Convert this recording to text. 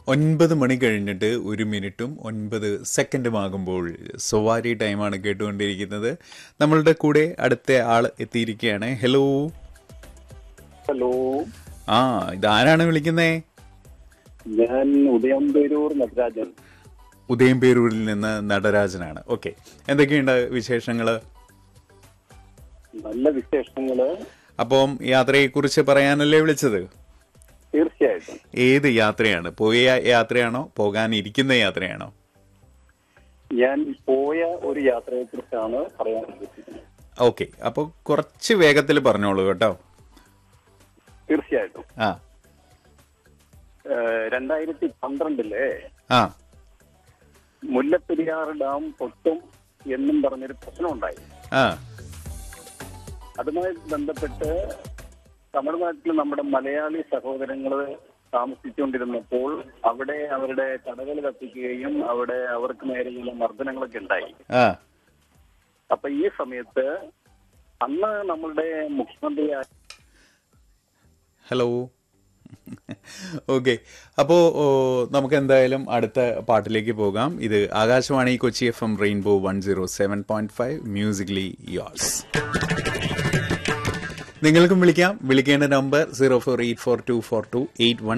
ഒൻപത് മണി കഴിഞ്ഞിട്ട് ഒരു മിനിറ്റും ഒൻപത് സെക്കൻഡും ആകുമ്പോൾ സവാരി ടൈമാണ് കേട്ടുകൊണ്ടിരിക്കുന്നത് നമ്മളുടെ കൂടെ അടുത്ത ആൾ എത്തിയിരിക്കുകയാണ് ഹലോ ഹലോ ആ ഇതാരാണ് വിളിക്കുന്നേ ഞാൻ ഉദയംപേരൂർ നടരാജൻ ഉദയംപേരൂരിൽ നിന്ന് നടരാജനാണ് ഓക്കെ എന്തൊക്കെയുണ്ട് വിശേഷങ്ങള് നല്ല വിശേഷങ്ങള് അപ്പം യാത്രയെക്കുറിച്ച് പറയാനല്ലേ വിളിച്ചത് തീർച്ചയായിട്ടും ഏത് യാത്രയാണ് പോയ യാത്രയാണോ പോകാനിരിക്കുന്ന യാത്രയാണോ ഞാൻ പോയ ഒരു യാത്രയെ കുറിച്ചാണ് പറയാൻ ഉദ്ദേശിക്കുന്നത് ഓക്കെ അപ്പോൾ കുറച്ച് വേഗത്തിൽ പറഞ്ഞോളൂ കേട്ടോ തീർച്ചയായിട്ടും ആ ഏഹ്, രണ്ടായിരത്തി പന്ത്രണ്ടിലെ ആ മുല്ലപ്പെരിയാർ ഡാം പൊട്ടും എന്നും പറഞ്ഞൊരു പ്രശ്നമുണ്ടായി ആ അതുമായി ബന്ധപ്പെട്ട് തമിഴ്നാട്ടിൽ നമ്മുടെ മലയാളി സഹോദരങ്ങൾ താമസിച്ചുകൊണ്ടിരുന്നപ്പോൾ അവിടെ അവരുടെ കടകൾ കത്തിക്കുകയും അവിടെ അവർക്ക് നേരെ ചില മർദ്ദനങ്ങളൊക്കെ ഉണ്ടായി ആ അപ്പൊ ഈ സമയത്ത് അന്ന് നമ്മളുടെ മുഖ്യമന്ത്രിയായ ഹലോ ഓക്കെ അപ്പോൾ നമുക്ക് എന്തായാലും അടുത്ത പാട്ടിലേക്ക് പോകാം ഇത് Akashvani Kochi F M rainbow one zero seven point five musically yours നിങ്ങൾക്കും വിളിക്കാം വിളിക്കേണ്ട number zero four eight four two four two eight one